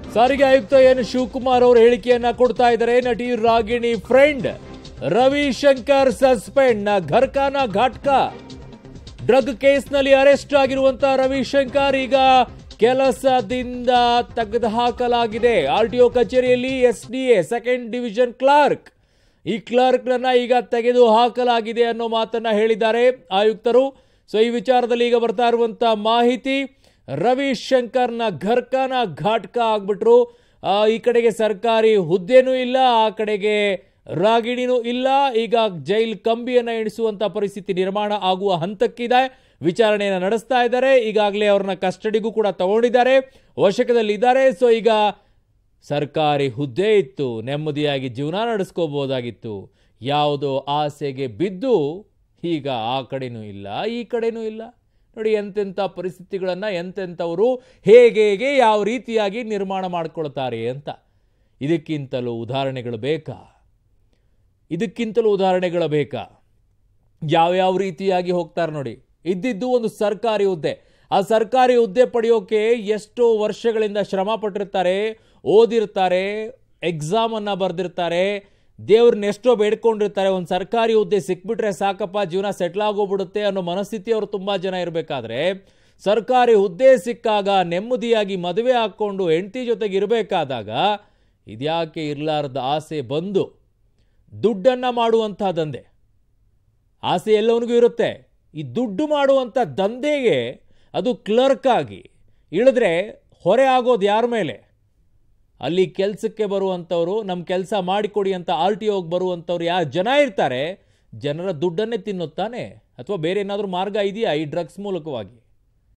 ಸಾರಿಗೆ ಆಯುಕ್ತ ಎನ್ ಶಿವಕುಮಾರ್ ಅವರು ಹೇಳಿಕೆಯನ್ನ ಕೊಡ್ತಾ ಇದ್ದಾರೆ ನಟಿ ರಾಗಿಣಿ ಫ್ರೆಂಡ್ ರವಿಶಂಕರ್ ಸಸ್ಪೆಂಡ್ ನ ಘರ್ಕಾನ ಘಾಟ್ಕಾ ಡ್ರಗ್ ಕೇಸ್ನಲ್ಲಿ ಅರೆಸ್ಟ್ ಆಗಿರುವಂತಹ ರವಿಶಂಕರ್ ಈಗ ಕೆಲಸದಿಂದ ತೆಗೆದುಹಾಕಲಾಗಿದೆ ಆರ್ ಟಿ ಒ ಕಚೇರಿಯಲ್ಲಿ S D A second division clerk ಈ ಕ್ಲರ್ಕ್ನನ್ನ ಈಗ ತೆಗೆದು ಹಾಕಲಾಗಿದೆ ಅನ್ನೋ ಮಾತನ್ನ ಹೇಳಿದ್ದಾರೆ ಆಯುಕ್ತರು ಸೊ ಈ ವಿಚಾರದಲ್ಲಿ ಈಗ ಬರ್ತಾ ಇರುವಂತ ಮಾಹಿತಿ ರವಿಶಂಕರ್ನ ಘರ್ಕನ ಘಾಟ್ಕ ಆಗ್ಬಿಟ್ರು ಆ, ಈ ಕಡೆಗೆ ಸರ್ಕಾರಿ ಹುದ್ದೆನೂ ಇಲ್ಲ ಆ ಕಡೆಗೆ ರಾಗಿಣಿನೂ ಇಲ್ಲ ಈಗ ಜೈಲ್ ಕಂಬಿಯನ್ನ ಎಣಿಸುವಂತ ಪರಿಸ್ಥಿತಿ ನಿರ್ಮಾಣ ಆಗುವ ಹಂತಕ್ಕಿದೆ ವಿಚಾರಣೆಯನ್ನು ನಡೆಸ್ತಾ ಇದ್ದಾರೆ ಈಗಾಗಲೇ ಅವ್ರನ್ನ ಕಸ್ಟಡಿಗೂ ಕೂಡ ತಗೊಂಡಿದ್ದಾರೆ ವಶಕದಲ್ಲಿ ಇದ್ದಾರೆ ಸೊ ಈಗ ಸರ್ಕಾರಿ ಹುದ್ದೆ ಇತ್ತು ನೆಮ್ಮದಿಯಾಗಿ ಜೀವನ ನಡೆಸ್ಕೋಬೋದಾಗಿತ್ತು ಯಾವುದೋ ಆಸೆಗೆ ಬಿದ್ದು ಈಗ ಆ ಕಡೆನೂ ಇಲ್ಲ ಈ ಕಡೆನೂ ಇಲ್ಲ ನೋಡಿ ಎಂತೆಂಥ ಪರಿಸ್ಥಿತಿಗಳನ್ನು ಎಂತೆಂಥವರು ಹೇಗೆ ಹೇಗೆ ಯಾವ ರೀತಿಯಾಗಿ ನಿರ್ಮಾಣ ಮಾಡ್ಕೊಳ್ತಾರೆ ಅಂತ ಇದಕ್ಕಿಂತಲೂ ಉದಾಹರಣೆಗಳು ಬೇಕಾ ಇದಕ್ಕಿಂತಲೂ ಉದಾಹರಣೆಗಳು ಬೇಕಾ ಯಾವ್ಯಾವ ರೀತಿಯಾಗಿ ಹೋಗ್ತಾರೆ ನೋಡಿ ಇದ್ದಿದ್ದು ಒಂದು ಸರ್ಕಾರಿ ಹುದ್ದೆ ಆ ಸರ್ಕಾರಿ ಹುದ್ದೆ ಪಡೆಯೋಕೆ ಎಷ್ಟೋ ವರ್ಷಗಳಿಂದ ಶ್ರಮ ಪಟ್ಟಿರ್ತಾರೆ ಓದಿರ್ತಾರೆ ಎಕ್ಸಾಮ್ ಅನ್ನ ಬರೆದಿರ್ತಾರೆ ದೇವ್ರನ್ನ ಎಷ್ಟೋ ಬೇಡ್ಕೊಂಡಿರ್ತಾರೆ ಒಂದು ಸರ್ಕಾರಿ ಹುದ್ದೆ ಸಿಕ್ಬಿಟ್ರೆ ಸಾಕಪ್ಪ ಜೀವನ ಸೆಟ್ಲ್ ಆಗೋಗ್ಬಿಡುತ್ತೆ ಅನ್ನೋ ಮನಸ್ಥಿತಿ ಅವರು ತುಂಬಾ ಜನ ಇರಬೇಕಾದ್ರೆ ಸರ್ಕಾರಿ ಹುದ್ದೆ ಸಿಕ್ಕಾಗ ನೆಮ್ಮದಿಯಾಗಿ ಮದುವೆ ಹಾಕ್ಕೊಂಡು ಹೆಂಡತಿ ಜೊತೆಗೆ ಇರಬೇಕಾದಾಗ ಇದ್ಯಾಕೆ ಇರ್ಲಾರ್ದ ಆಸೆ ಬಂದು ದುಡ್ಡನ್ನ ಮಾಡುವಂಥ ದಂಧೆ ಆಸೆ ಎಲ್ಲವನಿಗೂ ಇರುತ್ತೆ ಈ ದುಡ್ಡು ಮಾಡುವಂಥ ದಂಧೆಗೆ ಅದು ಕ್ಲರ್ಕ್ ಆಗಿ ಇಳಿದ್ರೆ ಹೊರೆ ಆಗೋದು ಯಾರ ಮೇಲೆ ಅಲ್ಲಿ ಕೆಲಸಕ್ಕೆ ಬರುವಂಥವ್ರು ನಮ್ಮ ಕೆಲಸ ಮಾಡಿಕೊಡಿ ಅಂತ ಆರ್ ಟಿ ಒಗೆ ಬರುವಂಥವ್ರು ಯಾರು ಜನ ಇರ್ತಾರೆ ಜನರ ದುಡ್ಡನ್ನೇ ತಿನ್ನುತ್ತಾನೆ ಅಥವಾ ಬೇರೆ ಏನಾದರೂ ಮಾರ್ಗ ಇದೆಯಾ ಈ ಡ್ರಗ್ಸ್ ಮೂಲಕವಾಗಿ